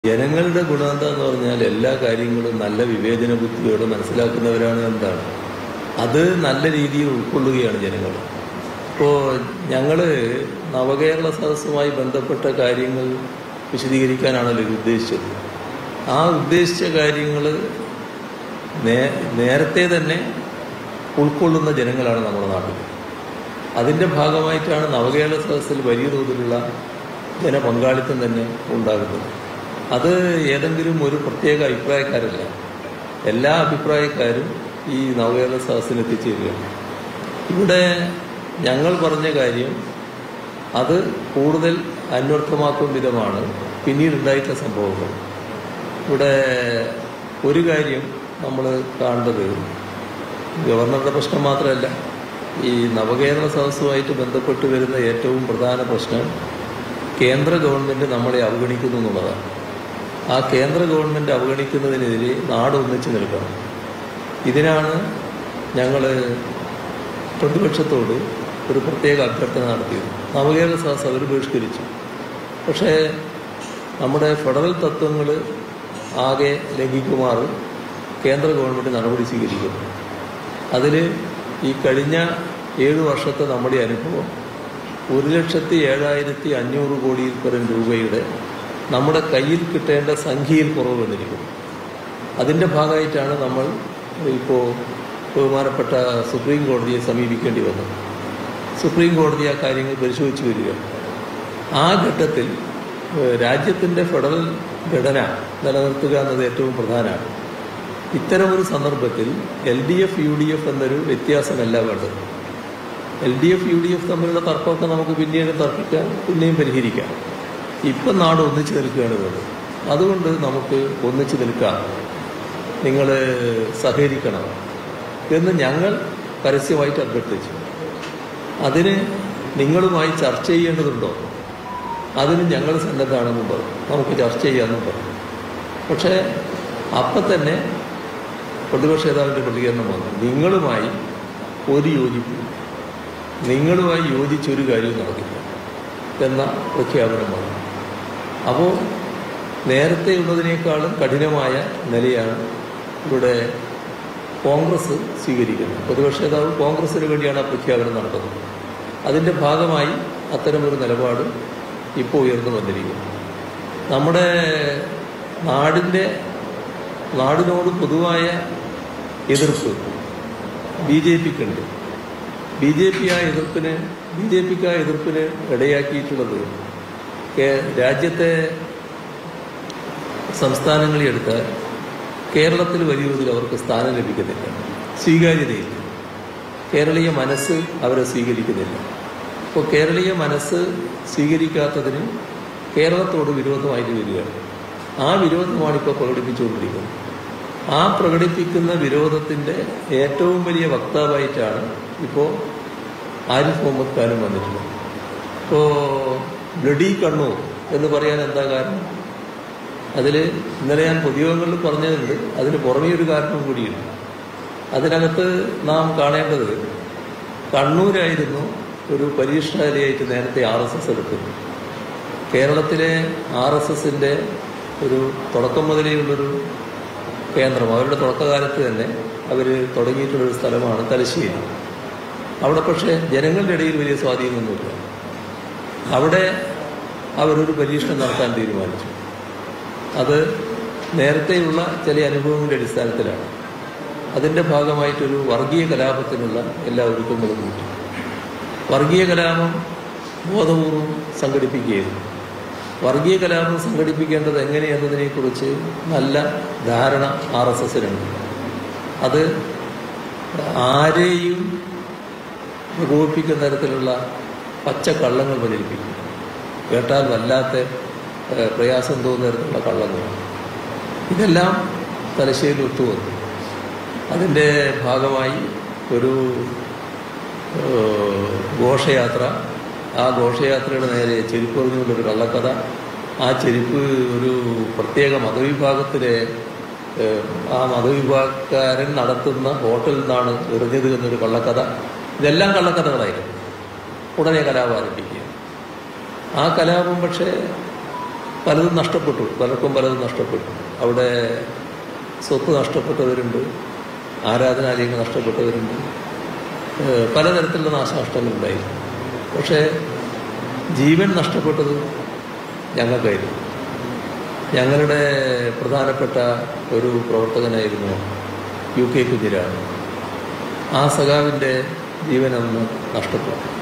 ജനങ്ങളുടെ ഗുണം എന്താന്ന് പറഞ്ഞാൽ എല്ലാ കാര്യങ്ങളും നല്ല വിവേചന ബുദ്ധിയോടെ മനസ്സിലാക്കുന്നവരാണ് എന്താണ് അത് നല്ല രീതിയിൽ ഉൾക്കൊള്ളുകയാണ് ജനങ്ങൾ ഇപ്പോൾ ഞങ്ങൾ നവകേരള സദസ്സുമായി ബന്ധപ്പെട്ട കാര്യങ്ങൾ വിശദീകരിക്കാനാണല്ലോ ഇത് ഉദ്ദേശിച്ചത് ആ ഉദ്ദേശിച്ച കാര്യങ്ങൾ നേ നേരത്തെ തന്നെ ഉൾക്കൊള്ളുന്ന ജനങ്ങളാണ് നമ്മുടെ നാട്ടിൽ അതിൻ്റെ ഭാഗമായിട്ടാണ് നവകേരള സദസ്സിൽ വലിയ തോതിലുള്ള ജനപങ്കാളിത്തം തന്നെ ഉണ്ടാകുന്നത് അത് ഏതെങ്കിലും ഒരു പ്രത്യേക അഭിപ്രായക്കാരല്ല എല്ലാ അഭിപ്രായക്കാരും ഈ നവകേരള സദസ്സിന് എത്തിച്ചേരുകയാണ് ഇവിടെ ഞങ്ങൾ പറഞ്ഞ കാര്യം അത് കൂടുതൽ അന്വർത്ഥമാക്കും വിധമാണ് പിന്നീട് ഉണ്ടായിട്ടുള്ള സംഭവങ്ങൾ ഇവിടെ ഒരു കാര്യം നമ്മൾ കാണേണ്ടത് ഗവർണറുടെ പ്രശ്നം മാത്രമല്ല ഈ നവകേരള സദസ്സുമായിട്ട് ബന്ധപ്പെട്ട് വരുന്ന ഏറ്റവും പ്രധാന പ്രശ്നം കേന്ദ്ര ഗവൺമെൻറ് നമ്മളെ അവഗണിക്കുന്നു എന്നുള്ളതാണ് ആ കേന്ദ്ര ഗവൺമെൻറ് അവഗണിക്കുന്നതിനെതിരെ നാട് ഒന്നിച്ചു നിൽക്കണം ഇതിനാണ് ഞങ്ങൾ പ്രതിപക്ഷത്തോട് ഒരു പ്രത്യേക അഭ്യർത്ഥന നടത്തിയത് നവകേരള സദസ് അവർ ബഹിഷ്കരിച്ചു പക്ഷേ നമ്മുടെ ഫെഡറൽ തത്വങ്ങൾ ആകെ ലംഘിക്കുമാർ കേന്ദ്ര ഗവൺമെൻറ് നടപടി സ്വീകരിക്കുന്നു അതിൽ ഈ കഴിഞ്ഞ ഏഴ് വർഷത്തെ നമ്മുടെ അനുഭവം ഒരു ലക്ഷത്തി ഏഴായിരത്തി അഞ്ഞൂറ് കോടിയിൽ പരം രൂപയുടെ നമ്മുടെ കയ്യിൽ കിട്ടേണ്ട സംഖ്യയിൽ കുറവ് വന്നിരിക്കുന്നു അതിൻ്റെ ഭാഗമായിട്ടാണ് നമ്മൾ ഇപ്പോൾ ബഹുമാനപ്പെട്ട സുപ്രീം കോടതിയെ സമീപിക്കേണ്ടി വന്നത് സുപ്രീം കോടതി ആ കാര്യങ്ങൾ പരിശോധിച്ച് വരിക ആ ഘട്ടത്തിൽ രാജ്യത്തിൻ്റെ ഫെഡറൽ ഘടന നിലനിർത്തുക എന്നത് ഏറ്റവും പ്രധാനമാണ് ഇത്തരമൊരു സന്ദർഭത്തിൽ L D F U D F എന്നൊരു വ്യത്യാസമല്ല വേണ്ടത് L D F U D F തമ്മിലുള്ള തർക്കമൊക്കെ നമുക്ക് പിന്നീട് തർക്കിക്കാം പിന്നെയും പരിഹരിക്കാം ഇപ്പം നാട് ഒന്നിച്ചു നിൽക്കുകയാണ് വേണ്ടത് അതുകൊണ്ട് നമുക്ക് ഒന്നിച്ചു നിൽക്കാം നിങ്ങൾ സഹകരിക്കണം എന്ന് ഞങ്ങൾ പരസ്യമായിട്ട് അഭ്യർത്ഥിച്ചു അതിന് നിങ്ങളുമായി ചർച്ച ചെയ്യേണ്ടതുണ്ടോ അതിന് ഞങ്ങൾ സന്നദ്ധാണെന്നും പറഞ്ഞു നമുക്ക് ചർച്ച ചെയ്യാമെന്നും പറഞ്ഞു പക്ഷേ അപ്പം തന്നെ പ്രതിപക്ഷ നേതാവിൻ്റെ പ്രതികരണം വന്നു നിങ്ങളുമായി ഒരു യോജിപ്പില്ല നിങ്ങളുമായി യോജിച്ചൊരു കാര്യവും നടക്കില്ല എന്ന പ്രഖ്യാപനം വന്നു അപ്പോൾ നേരത്തെ ഉള്ളതിനേക്കാളും കഠിനമായ നിലയാണ് ഇവിടെ കോൺഗ്രസ് സ്വീകരിക്കുന്നത് പ്രതിപക്ഷ നേതാവ് കോൺഗ്രസിന് വേണ്ടിയാണ് ആ പ്രഖ്യാപനം നടത്തുന്നത് അതിൻ്റെ ഭാഗമായി അത്തരമൊരു നിലപാട് ഇപ്പോൾ ഉയർന്നു വന്നിരിക്കുന്നു നമ്മുടെ നാടിൻ്റെ നാടിനോട് പൊതുവായ എതിർപ്പ് ബി ജെ പിക്കുണ്ട് ബി ജെ പി ആ എതിർപ്പിന് ബി ജെ പിക്ക് ആ എതിർപ്പിന് ഇടയാക്കിയിട്ടുള്ളത് രാജ്യത്തെ സംസ്ഥാനങ്ങളിൽ എടുത്താൽ കേരളത്തിൽ വലിയ തോതിൽ അവർക്ക് സ്ഥാനം ലഭിക്കുന്നില്ല സ്വീകാര്യതയില്ല കേരളീയ മനസ്സ് അവരെ സ്വീകരിക്കുന്നില്ല അപ്പോൾ കേരളീയ മനസ്സ് സ്വീകരിക്കാത്തതിന് കേരളത്തോട് വിരോധമായിട്ട് വരികയാണ് ആ വിരോധമാണ് ഇപ്പോൾ പ്രകടിപ്പിച്ചുകൊണ്ടിരിക്കുന്നത് ആ പ്രകടിപ്പിക്കുന്ന വിരോധത്തിൻ്റെ ഏറ്റവും വലിയ വക്താവായിട്ടാണ് ഇപ്പോൾ ആരിഫ് മുഹമ്മദ് ഖാനും വന്നിട്ടുള്ളത് ഇപ്പോൾ ബ്ലഡി കണ്ണൂർ എന്ന് പറയാൻ എന്താ കാരണം അതിൽ ഇന്നലെ ഞാൻ പൊതുയോഗങ്ങളിൽ പറഞ്ഞതുണ്ട് അതിന് പുറമേ ഒരു കാരണം കൂടിയുണ്ട് അതിനകത്ത് നാം കാണേണ്ടത് കണ്ണൂരായിരുന്നു ഒരു പരീക്ഷണാലയായിട്ട് നേരത്തെ ആർ എസ് എസ് എടുത്തത് കേരളത്തിലെ ആർ എസ് എസിൻ്റെ ഒരു തുടക്കം മുതലേയുള്ളൊരു കേന്ദ്രം അവരുടെ തുടക്കകാലത്ത് തന്നെ അവർ തുടങ്ങിയിട്ടുള്ളൊരു സ്ഥലമാണ് തലശ്ശേരി അവിടെ പക്ഷേ ജനങ്ങളുടെ ഇടയിൽ വലിയ സ്വാധീനമൊന്നുമില്ല അവിടെ അവരൊരു പരീക്ഷണം നടത്താൻ തീരുമാനിച്ചു അത് നേരത്തെയുള്ള ചില അനുഭവങ്ങളുടെ അടിസ്ഥാനത്തിലാണ് അതിൻ്റെ ഭാഗമായിട്ടൊരു വർഗീയ കലാപത്തിനുള്ള എല്ലാ ഒരുക്കങ്ങളും കൂട്ടി വർഗീയ കലാപം ബോധപൂർവം സംഘടിപ്പിക്കുകയായിരുന്നു വർഗീയ കലാപം സംഘടിപ്പിക്കേണ്ടത് എങ്ങനെയെന്നതിനെക്കുറിച്ച് നല്ല ധാരണ ആർ എസ് എസിനുണ്ട് അത് ആരെയും പ്രകോപിപ്പിക്കുന്ന തരത്തിലുള്ള പച്ചക്കള്ളങ്ങൾ പ്രചരിപ്പിക്കും കേട്ടാൽ വല്ലാത്ത പ്രയാസം തോന്നുന്ന തരത്തിലുള്ള കള്ളങ്ങളാണ് ഇതെല്ലാം തലശ്ശേരിയിൽ ഒത്തുവന്നു അതിൻ്റെ ഭാഗമായി ഒരു ഘോഷയാത്ര ആ ഘോഷയാത്രയുടെ നേരെ ചെരുപ്പ് എറിഞ്ഞുകൊണ്ടൊരു കള്ളക്കഥ ആ ചെരുപ്പ് ഒരു പ്രത്യേക മതവിഭാഗത്തിലെ ആ മതവിഭാഗക്കാരൻ നടത്തുന്ന ഹോട്ടലിൽ നിന്നാണ് എറിഞ്ഞത് എന്നൊരു കള്ളക്കഥ ഇതെല്ലാം കള്ളക്കഥകളായിരുന്നു ഉടനെ കലാപം ആരംഭിക്കുക ആ കലാപം പക്ഷേ പലതും നഷ്ടപ്പെട്ടു പലർക്കും പലതും നഷ്ടപ്പെട്ടു അവിടെ സ്വത്ത് നഷ്ടപ്പെട്ടവരുണ്ട് ആരാധനാലയങ്ങൾ നഷ്ടപ്പെട്ടവരുണ്ട് ഏഹ് പലതരത്തിലുള്ള നാശനഷ്ടങ്ങളുണ്ടായി പക്ഷേ ജീവൻ നഷ്ടപ്പെട്ടത് ഞങ്ങൾക്കായിരുന്നു ഞങ്ങളുടെ പ്രധാനപ്പെട്ട ഒരു പ്രവർത്തകനായിരുന്നു യു കെ കുഞ്ഞിരാണ് ആ സഖാവിൻ്റെ ജീവൻ അന്ന് നഷ്ടപ്പെട്ടു